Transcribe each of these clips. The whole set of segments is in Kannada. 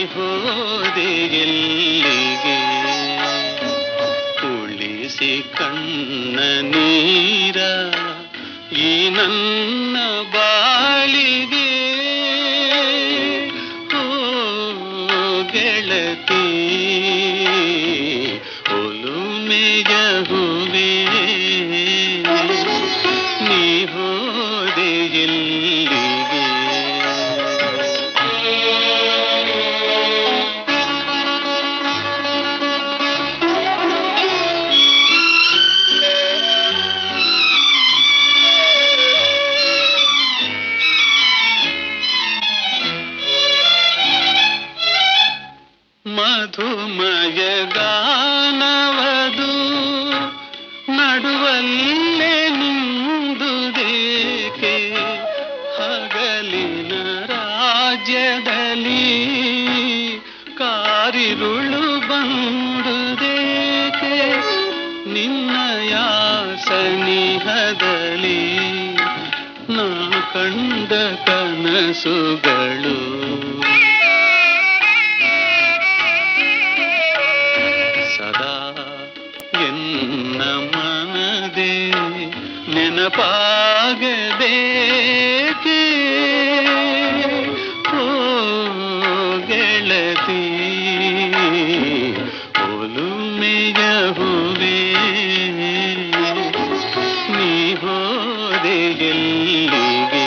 ಹೋದೆ ಎಲ್ಲಿಗೆ ಉಳಿಸಿ ಕಣ್ಣ ನೀರ ಈ ನನ್ನ ಬಾಳಿಗೆ ಓ ಗೆಳತಿ ಒಲುಮೆಯ ಹೂವೇ ನೀ ಹೋದೆ ಎಲ್ಲಿಗೆ ಮಧುಮಯ ಗಾನವದು ನಡುವಲ್ಲೇ ನಿಂದುದೇಕೆ ಹಗಲಿನ ರಾಜ್ಯದಲ್ಲಿ ಕಾರಿರುಳು ಬಂದುದೇಕೆ ನಿನ್ನಯ ಸನಿಹದಲ್ಲಿ ನಾ ಕಂಡ ಕನಸುಗಳು ಸದಾ ಎನ್ನ ಮನದೆ ನೆನಪಾಗಬೇಕೆ ಓ ಗೆಳತಿ ಒಲುಮೆಯ ಹೂವೇ ನೀ ಹೋದೆ ಎಲ್ಲಿಗೆ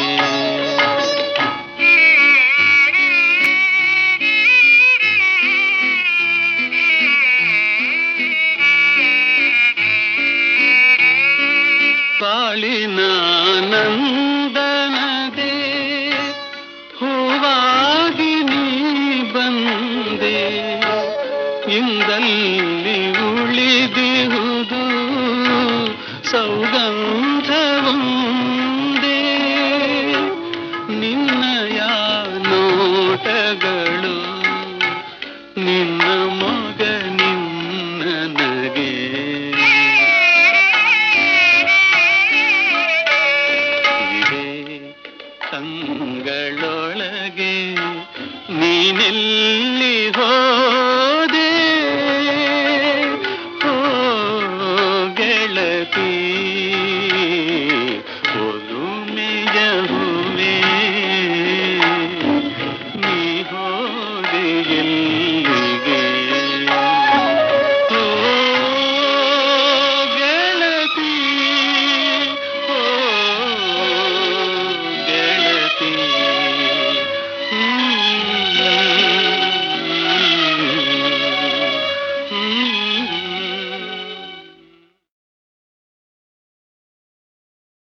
ಬಾಳಿನ ನಂದನದೆ ಹೂವಾಗಿ ನೀ ಬಂದೆ ಇಂದಲ್ಲಿ ಉಳಿದಿರುವುದು ಸೌಗಂಧವೊಂದೇ ನಿನ್ನಯ ನೋಟಗಳು ನಿನ್ನ ಮಗ ನಿನ್ನ ನಗೆ ಇವೆ ಕಂಗಳೊಳಗೆ ನೀನೆಲ್ಲಿ ಹೋದೆ ಹೋ ಗೆಳತಿ ಒಲುಮೆಯ ಹೂವೇ ನೀ ಹೋದೆ ಎಲ್ಲಿ